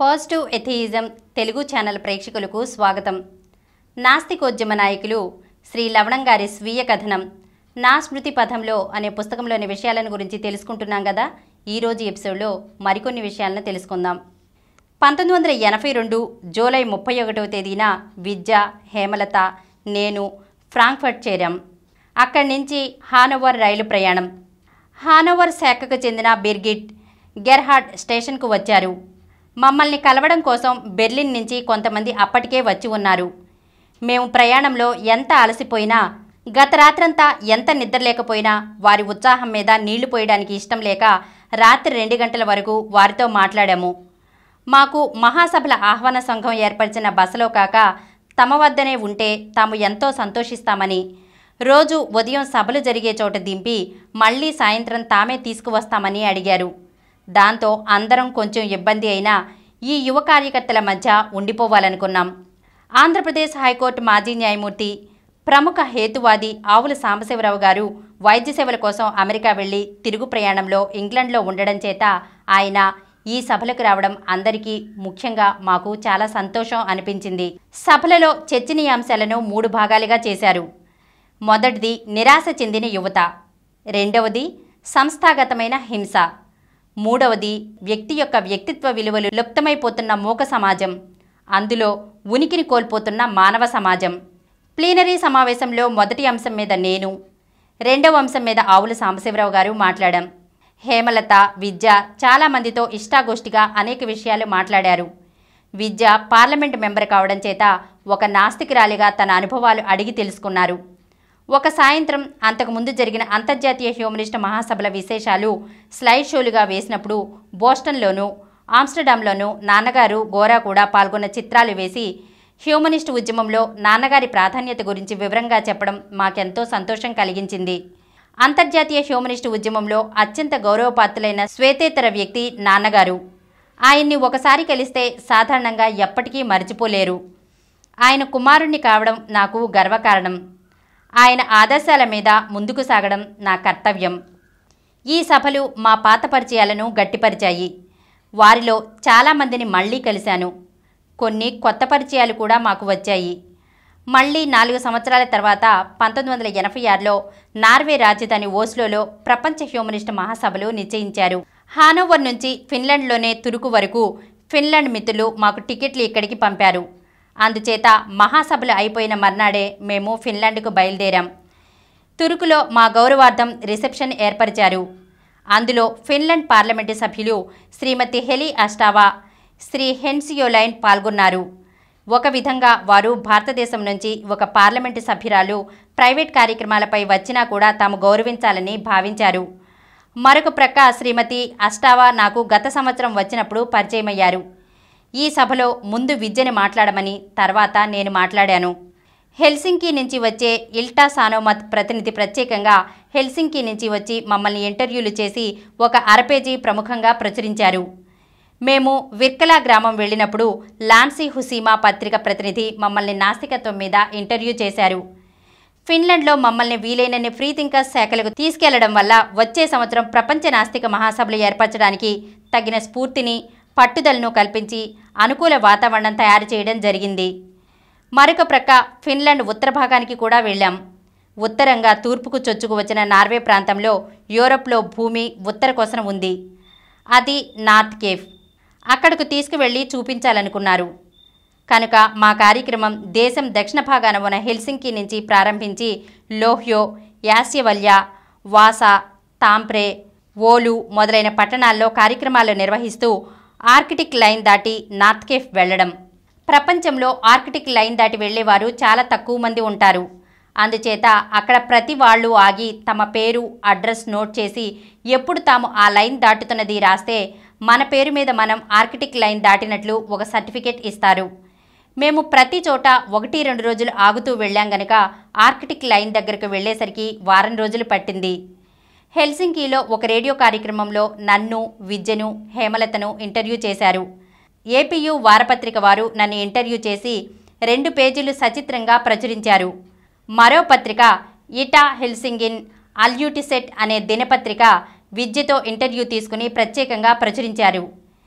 Positive atheism Telugu channel ప్రేక్షకులకు స్వాగతం నాస్తికోద్యమ నాయకులు శ్రీ లవణం గారి స్వీయ కథనం నా స్మృతి పథంలో అనే పుస్తకంలోని విషయాలను గురించి తెలుసుకుంటున్నాం కదా ఈరోజు ఎపిసోడ్లో మరికొన్ని విషయాలను తెలుసుకుందాం పంతొమ్మిది వందల ఎనభై రెండు జూలై ముప్పై ఒకటవ తేదీన విద్య హేమలత నేను ఫ్రాంక్ఫర్ట్ చేరాం అక్కడి నుంచి హానోవర్ రైలు ప్రయాణం హానోవర్ శాఖకు చెందిన బిర్గిట్ గెర్హార్డ్ స్టేషన్కు వచ్చారు మమ్మల్ని కలవడం కోసం బెర్లిన్ నుంచి కొంతమంది అప్పటికే వచ్చి ఉన్నారు మేము ప్రయాణంలో ఎంత అలసిపోయినా గత రాత్రంతా ఎంత నిద్ర లేకపోయినా వారి ఉత్సాహం మీద నీళ్లు పోయడానికి ఇష్టం లేక రాత్రి రెండు గంటల వరకు వారితో మాట్లాడాము మాకు మహాసభల ఆహ్వాన సంఘం ఏర్పరిచిన బసలో కాక తమ వద్దనే ఉంటే తాము ఎంతో సంతోషిస్తామని రోజు ఉదయం సభలు జరిగే చోట దింపి మళ్ళీ సాయంత్రం తామే తీసుకువస్తామని అడిగారు దాంతో అందరం కొంచెం ఇబ్బంది అయినా ఈ యువ కార్యకర్తల మధ్య ఉండిపోవాలనుకున్నాం ఆంధ్రప్రదేశ్ హైకోర్టు మాజీ న్యాయమూర్తి ప్రముఖ హేతువాది ఆవుల సాంబశివరావు గారు వైద్య సేవల కోసం అమెరికా వెళ్లి తిరుగు ప్రయాణంలో ఇంగ్లండ్లో ఉండడం చేత ఆయన ఈ సభలకు రావడం అందరికీ ముఖ్యంగా మాకు చాలా సంతోషం అనిపించింది సభలలో చర్చనీయాంశాలను మూడు భాగాలుగా చేశారు మొదటిది నిరాశ చెందిన యువత రెండవది సంస్థాగతమైన హింస మూడవది వ్యక్తి యొక్క వ్యక్తిత్వ విలువలు లుప్తమైపోతున్న మూక సమాజం అందులో ఉనికిని కోల్పోతున్న మానవ సమాజం ప్లీనరీ సమావేశంలో మొదటి అంశం మీద నేను రెండవ అంశం మీద ఆవుల సాంబశివరావు గారు మాట్లాడాం హేమలత విద్య చాలామందితో ఇష్టాగోష్ఠిగా అనేక విషయాలు మాట్లాడారు విద్య పార్లమెంట్ మెంబర్ కావడం చేత ఒక నాస్తికురాలిగా తన అనుభవాలు అడిగి తెలుసుకున్నారు ఒక సాయంత్రం అంతకుముందు జరిగిన అంతర్జాతీయ హ్యూమనిస్ట్ మహాసభల విశేషాలు స్లైడ్ షోలుగా వేసినప్పుడు బోస్టన్లోనూ ఆమ్స్టర్డామ్లోనూ నాన్నగారు గోరా కూడా పాల్గొన్న చిత్రాలు వేసి హ్యూమనిస్ట్ ఉద్యమంలో నాన్నగారి ప్రాధాన్యత గురించి వివరంగా చెప్పడం మాకెంతో సంతోషం కలిగించింది అంతర్జాతీయ హ్యూమనిస్ట్ ఉద్యమంలో అత్యంత గౌరవపాత్రులైన శ్వేతేతర వ్యక్తి నాన్నగారు ఆయన్ని ఒకసారి కలిస్తే సాధారణంగా ఎప్పటికీ మర్చిపోలేరు ఆయన కుమారుణ్ణి కావడం నాకు గర్వకారణం ఆయన ఆదర్శాల మీద ముందుకు సాగడం నా కర్తవ్యం ఈ సభలు మా పాత పరిచయాలను గట్టిపరిచాయి వారిలో చాలామందిని మళ్ళీ కలిశాను కొన్ని కొత్త పరిచయాలు కూడా మాకు వచ్చాయి మళ్ళీ నాలుగు సంవత్సరాల తర్వాత పంతొమ్మిది వందల ఎనభై ఆరులో నార్వే రాజధాని ఓస్లోలో ప్రపంచ హ్యూమనిస్ట్ మహాసభలు నిశ్చయించారు హానోవర్ నుంచి ఫిన్లాండ్లోనే తురుకు వరకు ఫిన్లాండ్ మిత్రులు మాకు టికెట్లు ఇక్కడికి పంపారు అందుచేత మహాసభలు అయిపోయిన మర్నాడే మేము ఫిన్లాండ్కు బయలుదేరాం తురుకులో మా గౌరవార్థం రిసెప్షన్ ఏర్పరిచారు అందులో ఫిన్లాండ్ పార్లమెంటు సభ్యులు శ్రీమతి హెలి అస్టావా శ్రీ హెన్సియోలైన్ పాల్గొన్నారు ఒక విధంగా వారు భారతదేశం నుంచి ఒక పార్లమెంటు సభ్యురాలు ప్రైవేట్ కార్యక్రమాలపై వచ్చినా కూడా తాము గౌరవించాలని భావించారు మరొక ప్రక్క శ్రీమతి అష్టావా నాకు గత సంవత్సరం వచ్చినప్పుడు పరిచయమయ్యారు ఈ సభలో ముందు విద్యని మాట్లాడమని తర్వాత నేను మాట్లాడాను హెల్సింకి నుంచి వచ్చే ఇల్టా సానోమత్ ప్రతినిధి ప్రత్యేకంగా హెల్సింకి నుంచి వచ్చి మమ్మల్ని ఇంటర్వ్యూలు చేసి ఒక అరపేజీ ప్రముఖంగా ప్రచురించారు మేము విర్కలా గ్రామం వెళ్ళినప్పుడు లాన్సీ హుసీమా పత్రిక ప్రతినిధి మమ్మల్ని నాస్తికత్వం మీద ఇంటర్వ్యూ చేశారు ఫిన్లాండ్లో మమ్మల్ని వీలైనన్ని ఫ్రీ థింకర్స్ శాఖలకు తీసుకెళ్లడం వల్ల వచ్చే సంవత్సరం ప్రపంచ నాస్తిక మహాసభలు ఏర్పరచడానికి తగిన స్ఫూర్తిని పట్టుదలను కల్పించి అనుకూల వాతావరణం తయారు చేయడం జరిగింది మరొక ప్రక్క ఫిన్లాండ్ ఉత్తర భాగానికి కూడా వెళ్ళాం ఉత్తరంగా తూర్పుకు చొచ్చుకు వచ్చిన నార్వే ప్రాంతంలో యూరప్లో భూమి ఉత్తర కొసన ఉంది అది నార్త్ కేఫ్ అక్కడకు తీసుకువెళ్ళి చూపించాలనుకున్నారు కనుక మా కార్యక్రమం దేశం దక్షిణ భాగాన ఉన్న హెల్సింకి నుంచి ప్రారంభించి లోహ్యో యాస్యవల్య వాసా తాంప్రే ఓలు మొదలైన పట్టణాల్లో కార్యక్రమాలు నిర్వహిస్తూ ఆర్కిటిక్ లైన్ దాటి నార్త్ కేఫ్ వెళ్లడం ప్రపంచంలో ఆర్కిటిక్ లైన్ దాటి వెళ్లేవారు చాలా తక్కువ మంది ఉంటారు అందుచేత అక్కడ ప్రతి వాళ్ళు ఆగి తమ పేరు అడ్రస్ నోట్ చేసి ఎప్పుడు తాము ఆ లైన్ దాటుతున్నది రాస్తే మన పేరు మీద మనం ఆర్కిటిక్ లైన్ దాటినట్లు ఒక సర్టిఫికేట్ ఇస్తారు మేము ప్రతి చోట ఒకటి రెండు రోజులు ఆగుతూ వెళ్ళాం గనక ఆర్కిటిక్ లైన్ దగ్గరకు వెళ్ళేసరికి వారం రోజులు పట్టింది హెల్సింకీలో ఒక రేడియో కార్యక్రమంలో నన్ను విద్యను హేమలతను ఇంటర్వ్యూ చేశారు ఏపీయు వారపత్రిక వారు నన్ను ఇంటర్వ్యూ చేసి రెండు పేజీలు సచిత్రంగా ప్రచురించారు మరో పత్రిక ఇటా హెల్సింగిన్ అల్యూటిసెట్ అనే దినపత్రిక విద్యతో ఇంటర్వ్యూ తీసుకుని ప్రత్యేకంగా ప్రచురించారు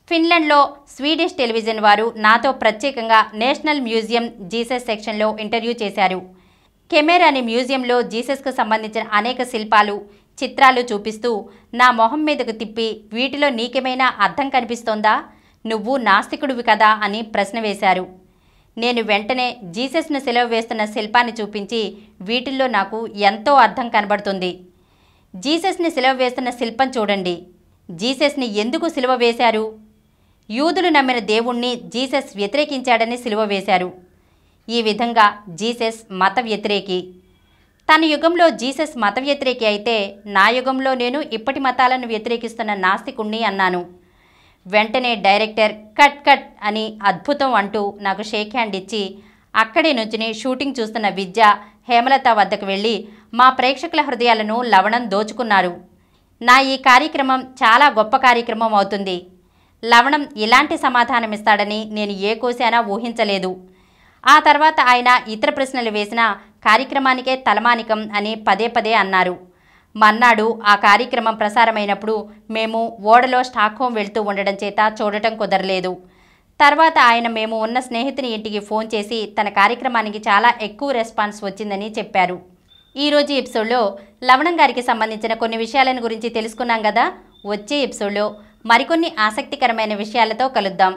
ఫిన్లాండ్లో స్వీడిష్ టెలివిజన్ వారు నాతో ప్రత్యేకంగా నేషనల్ మ్యూజియం జీసస్ సెక్షన్లో ఇంటర్వ్యూ చేశారు కెమెర్ అనే మ్యూజియంలో జీసస్కు సంబంధించిన అనేక శిల్పాలు చిత్రాలు చూపిస్తూ నా మొహం మీదకు తిప్పి వీటిలో నీకేమైనా అర్థం కనిపిస్తోందా నువ్వు నాస్తికుడివి కదా అని ప్రశ్న వేశారు నేను వెంటనే జీసస్ను సెలవు వేస్తున్న శిల్పాన్ని చూపించి వీటిల్లో నాకు ఎంతో అర్థం కనబడుతుంది జీసస్ని సిలువ వేస్తున్న శిల్పం చూడండి జీసస్ని ఎందుకు సిలువ వేశారు యూదులు నమ్మిన దేవుణ్ణి జీసస్ వ్యతిరేకించాడని సిలువ వేశారు ఈ విధంగా జీసస్ మత వ్యతిరేకి తన యుగంలో జీసస్ మత వ్యతిరేకి అయితే నా యుగంలో నేను ఇప్పటి మతాలను వ్యతిరేకిస్తున్న నాస్తికుణ్ణి అన్నాను వెంటనే డైరెక్టర్ కట్ కట్ అని అద్భుతం అంటూ నాకు షేక్ హ్యాండ్ ఇచ్చి అక్కడి నుంచుని షూటింగ్ చూస్తున్న విద్య హేమలత వద్దకు వెళ్ళి మా ప్రేక్షకుల హృదయాలను లవణం దోచుకున్నారు నా ఈ కార్యక్రమం చాలా గొప్ప కార్యక్రమం అవుతుంది లవణం ఇలాంటి సమాధానం ఇస్తాడని నేను ఏ కోశానా ఊహించలేదు ఆ తర్వాత ఆయన ఇతర ప్రశ్నలు వేసిన కార్యక్రమానికే తలమానికం అని పదే పదే అన్నారు మర్నాడు ఆ కార్యక్రమం ప్రసారమైనప్పుడు మేము ఓడలో స్టాక్హోమ్ వెళ్తూ ఉండడం చేత చూడటం కుదరలేదు తర్వాత ఆయన మేము ఉన్న స్నేహితుని ఇంటికి ఫోన్ చేసి తన కార్యక్రమానికి చాలా ఎక్కువ రెస్పాన్స్ వచ్చిందని చెప్పారు ఈరోజు ఎపిసోడ్లో లవణం గారికి సంబంధించిన కొన్ని విషయాలను గురించి తెలుసుకున్నాం కదా వచ్చే ఎపిసోడ్లో మరికొన్ని ఆసక్తికరమైన విషయాలతో కలుద్దాం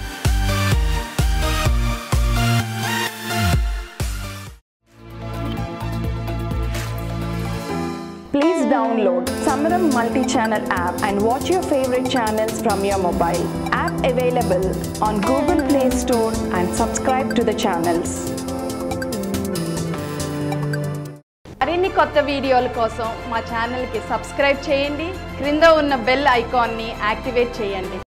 Please download Samaram multi-channel app and watch your favorite channels from your mobile. App available on Google Play Store and subscribe to the channels. మరిన్ని కొత్త వీడియోల కోసం మా ఛానల్కి సబ్స్క్రైబ్ చేయండి క్రింద ఉన్న బెల్ ఐకాన్ని యాక్టివేట్ చేయండి